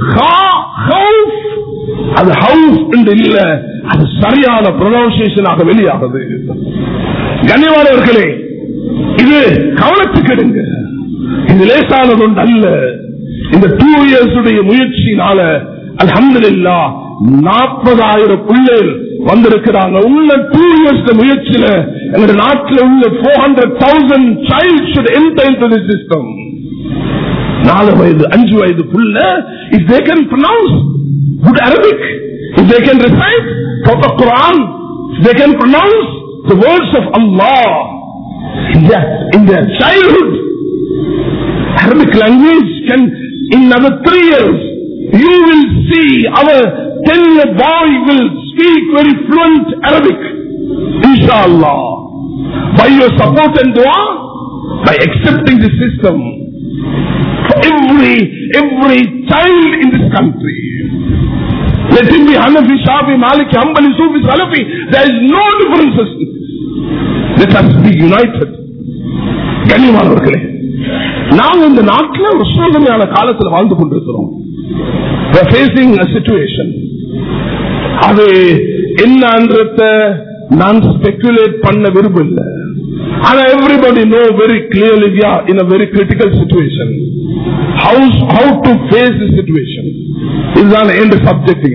அது ஹவுஸ் என்று இல்ல அது சரியான ப்ரொனவுன்சியேஷனாக வெளியாகுது கண்ணியமானவர்களே இது கவனத்துக்கு எடுங்க இது லேசானது ஒன்று அல்ல இந்த டூ இயர்ஸ் உடைய முயற்சியினால அலமதுல்லா நாற்பதாயிரம் பிள்ளைகள் வந்திருக்கிறாங்க உள்ள டூ இயர்ஸ் முயற்சியில எங்க நாட்டில் உள்ள four hundred thousand child should enter system நாலு வயது அஞ்சு வயது புள்ள if they can pronounce good Arabic if they can recite proper Quran they can pronounce the words of Allah in their, in their childhood. Arabic language can, in another three years, you will see our 10 year boy will speak very fluent Arabic. Inshallah. By your support and dua, by accepting the system for every, every child in this country. Let him be Hanafi, Shafi, Maliki, Hanbali, Sufi, Salafi. There is no differences. Let us be united. கண்ணியமானவர்களே நாம் இந்த நாட்டில் ஒரு சோதனையான காலத்தில் வாழ்ந்து கொண்டிருக்கிறோம் ஃபேசிங் சிச்சுவேஷன் அது என்னன்றத நான் ஸ்பெகுலேட் பண்ண விரும்பல ஆனா everybody know very clearly we are in a very critical situation how how to face the situation இதுதான் எந்த சப்ஜெக்ட்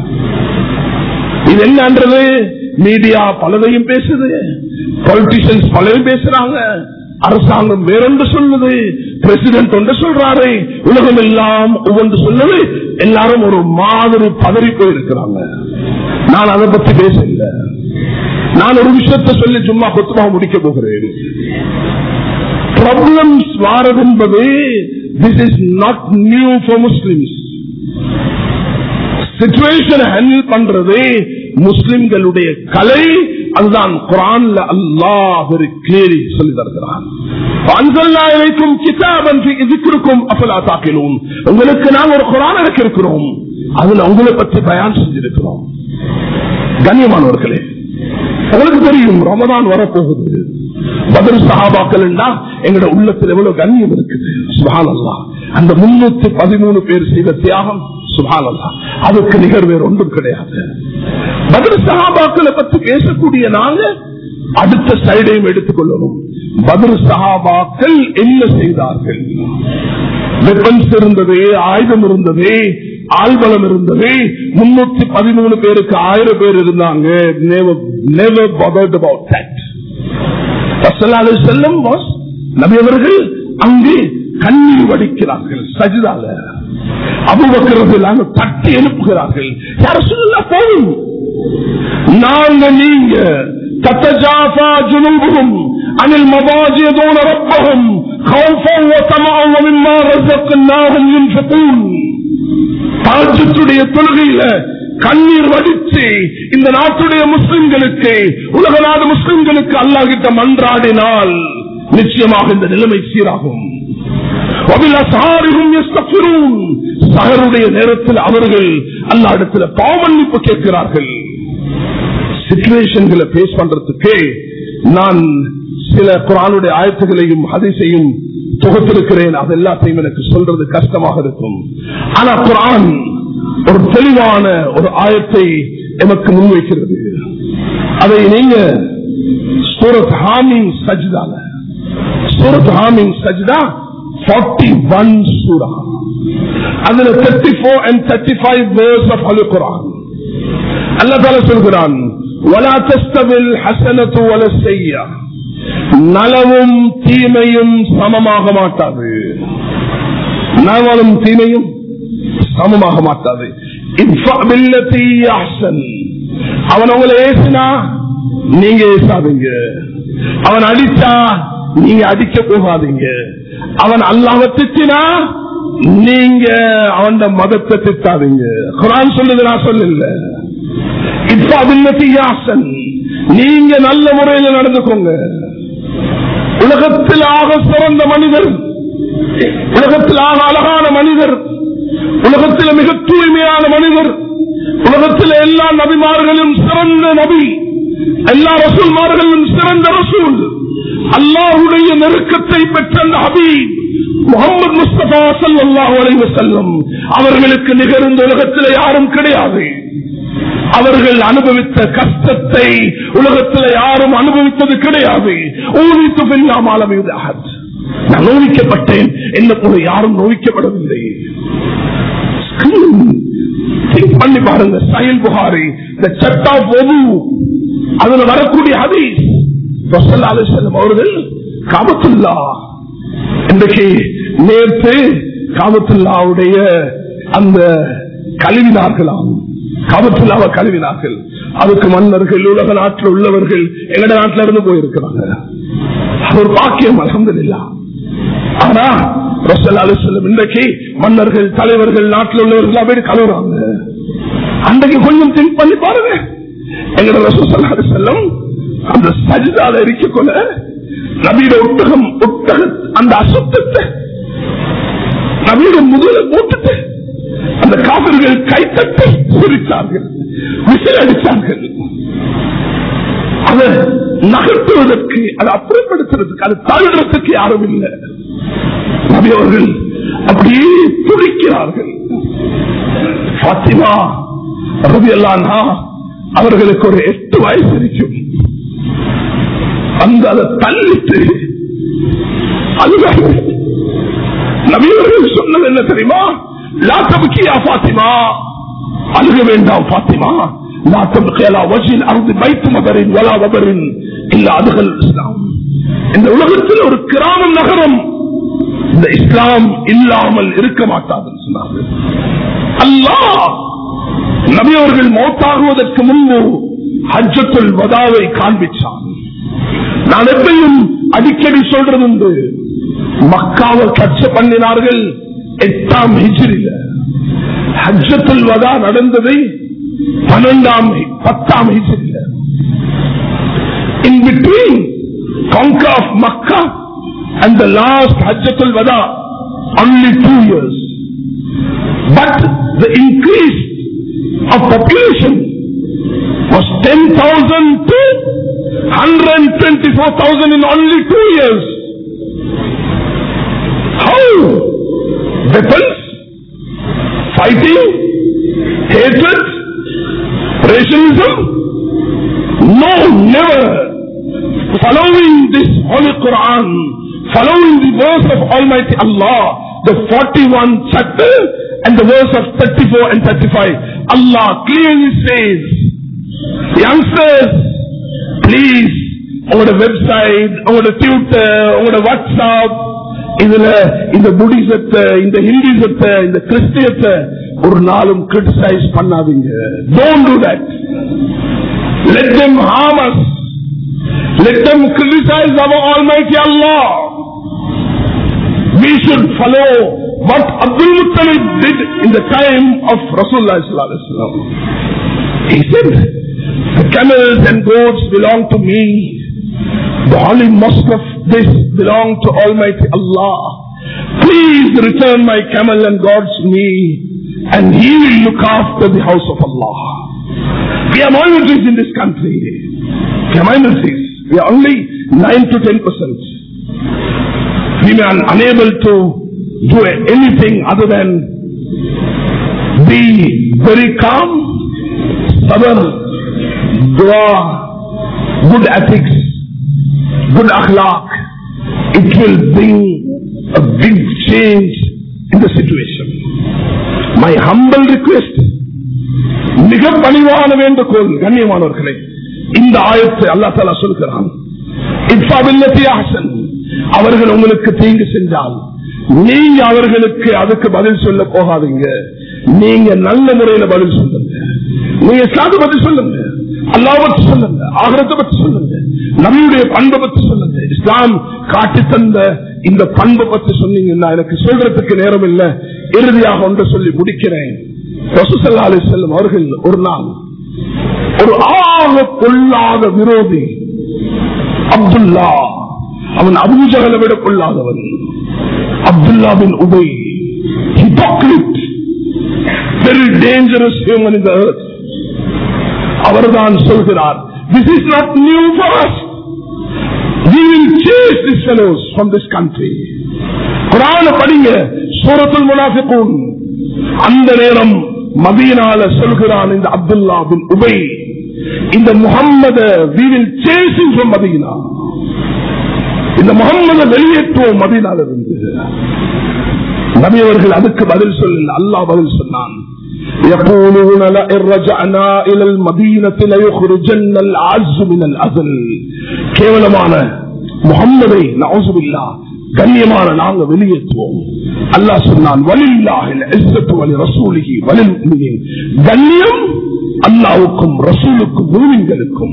இது என்னன்றது மீடியா பலதையும் பேசுது பொலிட்டிஷியன்ஸ் பலரும் பேசுறாங்க அரசாங்கம் வேறொன்று சொல்லுது பிரசிடென்ட் ஒன்று சொல்றாரு உலகம் எல்லாம் ஒவ்வொன்று சொல்லுது எல்லாரும் ஒரு மாதிரி பதறி போயிருக்கிறாங்க நான் அதை பத்தி பேசல நான் ஒரு விஷயத்தை சொல்லி சும்மா கொத்துமா முடிக்க போகிறேன் ப்ராப்ளம்ஸ் வாரது என்பது this is not new for Muslims situation handle பண்றது முஸ்லிம்களுடைய கலை அதுதான் குரான்ல அல்லாஹ் ஒரு கிளேரி சொல்லி தருகிறான் அன்சல்லாயிக்கும் கிதாபன் இதுக்கும் அஃபலா தாக்கிலும் உங்களுக்கு நாங்க ஒரு குரான் இருக்கிறோம் அதுல உங்களை பற்றி பயான் செஞ்சிருக்கிறோம் கண்ணியமானவர்களே உங்களுக்கு தெரியும் ரமதான் வரப்போகுது பதில் சகாபாக்கள் எங்களோட உள்ளத்தில் எவ்வளவு கண்ணியம் இருக்குது சுபானல்லா அந்த முன்னூத்தி பதிமூணு பேர் செய்த தியாகம் சுபானல்லா அதுக்கு நிகர் வேறு ஒன்றும் கிடையாது பதில் சகாபாக்களை பற்றி பேசக்கூடிய நாங்க அடுத்த சைடையும் எடுத்துக்கொள்ளணும் பதில் சகாபாக்கள் என்ன செய்தார்கள் வெப்பன்ஸ் இருந்தது ஆயுதம் இருந்தது ஆள்பலம் இருந்தது முன்னூத்தி பதிமூணு பேருக்கு ஆயிரம் பேர் இருந்தாங்க செல்லம் நபியவர்கள் அங்கு கண்ணீர் வடிக்கிறார்கள் சஜிதால அபுபக்கிறது தட்டி எழுப்புகிறார்கள் யார சொல்ல போதும் நாங்க நீங்க تتجافى جنوبهم عن المضاجع دون ربهم خوفا وطمعا ومما رزقناهم ينفقون தாஜத்துடைய தொழுகையில கண்ணீர் வடித்து இந்த நாட்டுடைய முஸ்லிம்களுக்கு உலக நாடு முஸ்லிம்களுக்கு அல்லாஹிட்ட மன்றாடினால் நிச்சயமாக இந்த நிலைமை சீராகும் சகருடைய நேரத்தில் அவர்கள் அல்லா இடத்துல பாவமன்னிப்பு கேட்கிறார்கள் சிச்சுவேஷன்களை பேஸ் பண்றதுக்கு நான் சில குரானுடைய ஆயத்துகளையும் ஹதிசையும் தொகுத்திருக்கிறேன் அது எல்லாத்தையும் எனக்கு சொல்றது கஷ்டமாக இருக்கும் ஆனா குரான் ஒரு தெளிவான ஒரு ஆயத்தை எமக்கு முன்வைக்கிறது அதை நீங்க சூரத் ஹாமிங் சஜிதால சூரத் ஹாமிங் சஜிதா ஃபார்ட்டி ஒன் சூரா அதுல thirty four and thirty five verse of அலு குரான் அல்ல தால சொல்கிறான் ولا تستوي الحسنة ولا السيئة நலவும் தீமையும் சமமாக மாட்டாது நலவும் தீமையும் சமமாக மாட்டாது அவன் உங்களை ஏசினா நீங்க ஏசாதீங்க அவன் அடிச்சா நீங்க அடிக்க போகாதீங்க அவன் அல்லாம திட்டினா நீங்க அவன் மதத்தை திட்டாதீங்க குரான் சொல்லுது நான் சொல்லல இப்ப அதில் நீங்க நல்ல முறையில் நடந்துக்கோங்க உலகத்தில் ஆக சிறந்த மனிதர் உலகத்தில் ஆக அழகான மனிதர் உலகத்தில் மிக தூய்மையான மனிதர் உலகத்தில் எல்லா நபிமார்களும் சிறந்த நபி எல்லா ரசூல்மார்களும் சிறந்த ரசூல் அல்லாஹுடைய நெருக்கத்தை பெற்ற அந்த ஹபீப் முகமது முஸ்தபா சல்லாஹ் அலைவ செல்லம் அவர்களுக்கு நிகழ்ந்த உலகத்தில் யாரும் கிடையாது அவர்கள் அனுபவித்த கஷ்டத்தை உலகத்தில் யாரும் அனுபவித்தது கிடையாது ஊழித்து பெல்லாமல் நான் நோவிக்கப்பட்டேன் என்ன போல யாரும் நோவிக்கப்படவில்லை பண்ணி பாருங்க சயில் புகாரி இந்த சட்டா பொது அதுல வரக்கூடிய ஹதீஸ் செல்லும் அவர்கள் காபத்துல்லா இன்றைக்கு நேற்று காபத்துல்லாவுடைய அந்த கழுவினார்களாம் காபத்துல்லாவை கழுவினார்கள் அதுக்கு மன்னர்கள் உலக நாட்டில் உள்ளவர்கள் எங்கட நாட்டில இருந்து போயிருக்கிறாங்க ஒரு பாக்கியம் அலமதுல்லா ஆனா செல்லும் இன்றைக்கு மன்னர்கள் தலைவர்கள் நாட்டில் உள்ளவர்கள் அப்படி கழுவுறாங்க அன்றைக்கு கொஞ்சம் திங்க் பண்ணி பாருங்க எங்கட ரசூசல்லாது செல்லும் அந்த சஜிதால இருக்கொள்ள நபீட ஒட்டகம் ஒட்டக அந்த அசுத்தத்தை நபீட முதல போட்டுட்டு அந்த காவிர்கள் கைத்தட்டை சிரித்தார்கள் விசில் அடித்தார்கள் அதை நகர்த்துவதற்கு அதை அப்புறப்படுத்துறதுக்கு அதை தழுறதுக்கு யாரும் இல்லை நபி அவர்கள் அப்படியே துடிக்கிறார்கள் பாத்திமா ரவி அல்லானா அவர்களுக்கு ஒரு எட்டு வயசு இருக்கும் அந்த அதை தள்ளிட்டு அழுகார்கள் நபியவர்கள் சொன்னது என்ன தெரியுமா லாத்தமுக்கியா பாத்திமா அழுக வேண்டாம் பாத்திமா லாத்தமுக்கியலா வஜில் அருந்து வைத்து மகரின் வலா வபரின் இல்ல அதுகள் இஸ்லாம் இந்த உலகத்தில் ஒரு கிராம நகரம் இந்த இஸ்லாம் இல்லாமல் இருக்க மாட்டாதுன்னு சொன்னார்கள் அல்லாஹ் நபி அவர்கள் மௌத்தாகுவதற்கு முன்பு ஹஜ்ஜத்துல் வதாவை காண்பிச்சான் நான் எப்பயும் அடிக்கடி சொல்றது உண்டு மக்காவை கச்ச பண்ணினார்கள் எட்டாம் ஹிஜ்ரில ஹஜ்ஜத்துல் வதா நடந்தது பன்னெண்டாம் பத்தாம் ஹிஜ்ரில in between conquer of Makkah and the last Hajjatul Wada, only two years. But the increase of population was 10,000 to 124,000 in only two years. How? Weapons? Fighting? Hatred? Racialism? No, never following this Holy Quran, following the verse of Almighty Allah, the 41 chapter and the verse of 34 and 35, Allah clearly says, youngsters, please, உங்களோட வெப்சைட் உங்களோட ட்விட்டர் உங்களோட வாட்ஸ்அப் இதுல இந்த புடிசத்தை இந்த ஹிந்திசத்தை இந்த கிறிஸ்டியத்தை ஒரு நாளும் கிரிட்டிசைஸ் பண்ணாதீங்க don't do that let them harm us let them criticize our Almighty Allah. We should follow what Abdul Muttalib did in the time of Rasulullah. sallallahu alaihi wasallam. He said, The camels and goats belong to me. The holy mosque of this belong to Almighty Allah. Please return my camel and goats to me, and He will look after the house of Allah. We are minorities in this country. We are minorities. We are only 9 to 10 percent. We are unable to do anything other than be very calm, stubborn, dua, good ethics, good akhlaq. It will bring a big change in the situation. My humble request, மிக பணிவான வேண்டுகோள் கண்ணியமானவர்களே இந்த ஆயத்தை அல்லா தாலா சொல்கிறான் அவர்கள் உங்களுக்கு தீங்கு செஞ்சால் நீங்க அவர்களுக்கு அதுக்கு பதில் சொல்ல போகாதீங்க நீங்க நல்ல முறையில பதில் சொல்லுங்க நீங்க சாது பத்தி சொல்லுங்க அல்லா பத்தி சொல்லுங்க ஆகரத்தை பத்தி சொல்லுங்க நம்முடைய பண்பை பத்தி சொல்லுங்க இஸ்லாம் காட்டி தந்த இந்த பண்பை பத்தி சொன்னீங்கன்னா எனக்கு சொல்றதுக்கு நேரம் இல்ல இறுதியாக ஒன்று சொல்லி முடிக்கிறேன் ரசூசல்லா அலி செல்லம் அவர்கள் ஒரு நாள் ஒரு ஆக கொள்ளாத விரோதி அப்துல்லா அவன் அபூஜகலை விட கொள்ளாதவன் அப்துல்லாவின் Ubayy hypocrite very dangerous human in the earth அவர்தான் சொல்கிறார் this is not new for us we will chase these fellows from this country குரான படிங்க சூரத்துல் முனாஃபிகூன் அந்த நேரம் மதீனால சொல்கிறான் இந்த அப்துல்லா பின் உபை இந்த முகம்மத we will chase him from Medina இந்த முகம்மத வெளியேற்றுவோம் மதீனால இருந்து நபி அவர்கள் அதுக்கு பதில் சொல்ல அல்லாஹ் பதில் சொன்னான் يقولون لئن رجعنا الى المدينه ليخرجن العز من الاذل கேவலமான முகம்மதை நவுசுபில்லா கண்ணியமான நாங்க வெளியேற்றுவோம் அல்லாஹ் சொன்னான் வலில்லாஹில் இஸ்ஸத்து வலி ரசூலிஹி வலில் முஃமினீன் கண்ணியம் அல்லாஹ்வுக்கும் ரசூலுக்கும் மூமின்களுக்கும்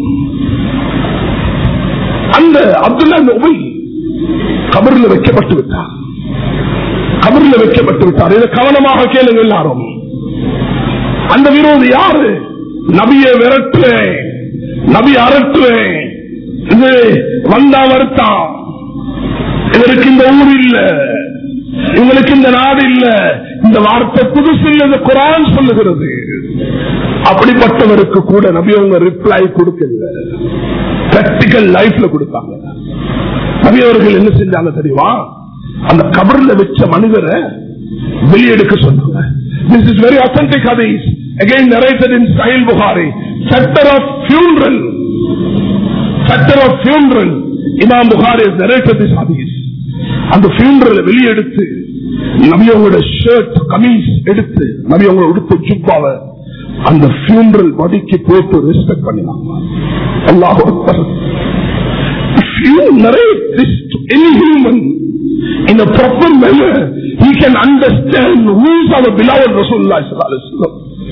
அந்த அப்துல்லா உபை கபரில் வைக்கப்பட்டு விட்டார் கபரில் வைக்கப்பட்டு விட்டார் இதை கவனமாக கேளுங்க எல்லாரும் அந்த விரோதி யாரு நபியை விரட்டுவேன் நபி அரட்டுவேன் இது வந்தா வருத்தான் இவருக்கு இந்த ஊர் இல்ல இவங்களுக்கு இந்த நாடு இல்ல இந்த வார்த்தை புதுசு இல்ல இந்த குரான் சொல்லுகிறது அப்படிப்பட்டவருக்கு கூட நபி அவங்க ரிப்ளை கொடுக்கல பிராக்டிக்கல் லைஃப்ல கொடுத்தாங்க நபி அவர்கள் என்ன செஞ்சாங்க தெரியுமா அந்த கபர்ல வச்ச மனிதரை வெளியெடுக்க சொன்னாங்க this is very authentic hadith again narrated in Sahih Bukhari chapter of funeral chapter of funeral Imam Bukhari narrated this hadith அந்த ஃபியூனரல் வெளியெடுத்து நபியவங்களோட ஷர்ட் கமீஸ் எடுத்து நபியவங்களோட உடுத்த ஜுப்பாவை அந்த ஃபியூனரல் பாடிக்கு போட்டு ரெஸ்பெக்ட் பண்ணினாங்க அல்லாஹ் you narrate this to any human in a proper manner, he can understand who is our beloved Rasulullah sallallahu alaihi wasallam.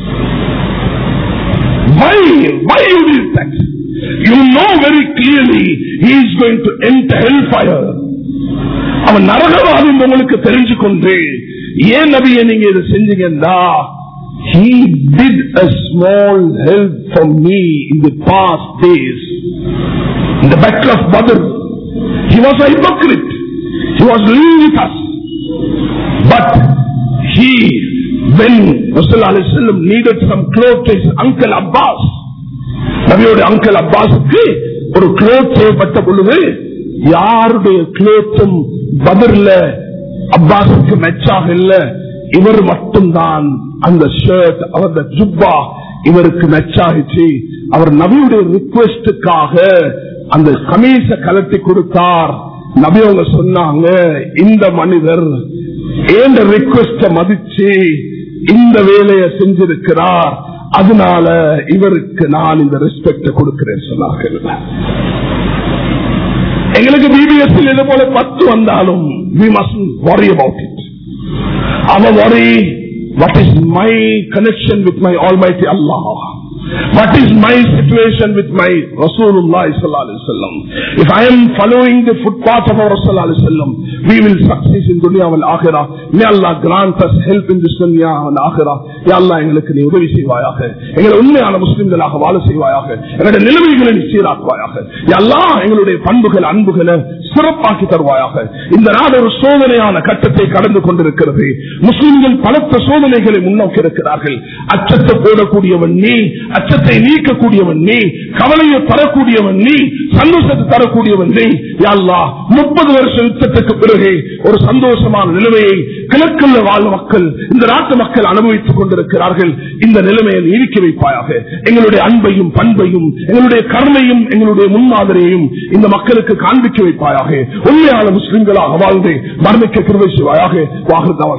Why? Why you did that? You know very clearly he is going to enter hellfire. அவன் நரகவாதி உங்களுக்கு தெரிஞ்சு கொண்டு ஏன் நபியை நீங்க இதை செஞ்சீங்கன்னா he did a small help for me in the past days in the battle of Badr he was a hypocrite he was living with us but he when Rasulullah needed some clothes to his uncle Abbas நபியோட அங்கிள் அப்பாஸுக்கு ஒரு கிளோத் செய்யப்பட்ட பொழுது யாருடைய கிளோத்தும் பதிர்ல அப்பாஸுக்கு மெச்சாக இல்ல இவர் மட்டும்தான் அந்த ஷர்ட் அவருடைய ஜுப்பா இவருக்கு மெச்சாகிச்சு அவர் நபியுடைய ரிக்வெஸ்டுக்காக அந்த கமீச கலட்டி கொடுத்தார் நபி அவங்க சொன்னாங்க இந்த மனிதர் ஏந்த ரிக்வெஸ்ட மதிச்சு இந்த வேலையை செஞ்சிருக்கிறார் அதனால இவருக்கு நான் இந்த ரெஸ்பெக்ட கொடுக்கிறேன் சொன்னார்கள் எங்களுக்கு பிபிஎஸ் இது போல பத்து வந்தாலும் we must worry about it our worry what is my connection with my almighty allah what is my situation with my rasulullah sallallahu alaihi wasallam if i am following the footpath of our rasulullah sallallahu alaihi wasallam we will succeed in dunya wal akhirah may allah grant us help in this dunya wal akhirah ya allah எங்களுக்கு நீ உதவி செய்வாயாக எங்களை உண்மையான முஸ்லிம்களாக வாழ செய்வாயாக எங்களுடைய நிலைமைகளை நீ சீராக்குவாயாக ya allah எங்களுடைய பண்புகள் அன்புகளை சிறப்பாக்கி தருவாயாக இந்த நாடு ஒரு சோதனையான கட்டத்தை கடந்து கொண்டிருக்கிறது முஸ்லிம்கள் பலத்த சோதனைகளை முன்னோக்கி இருக்கிறார்கள் அச்சத்தை போடக்கூடியவன் நீ அச்சத்தை நீக்கக்கூடியவன் நீ கவலையை தரக்கூடியவன் நீ சந்தோஷத்தை தரக்கூடியவன் நீ யாழ்லா முப்பது வருஷ யுத்தத்துக்கு பிறகு ஒரு சந்தோஷமான நிலைமையை கிழக்குள்ள வாழும் மக்கள் இந்த நாட்டு மக்கள் அனுபவித்துக் கொண்டிருக்கிறார்கள் இந்த நிலைமையை நீடிக்க வைப்பாயாக எங்களுடைய அன்பையும் பண்பையும் எங்களுடைய கருணையும் எங்களுடைய முன்மாதிரியையும் இந்த மக்களுக்கு காண்பிக்க வைப்பாயாக உண்மையான முஸ்லிம்களாக வாழ்ந்து மரணிக்க கிருவை செய்வாயாக வாகன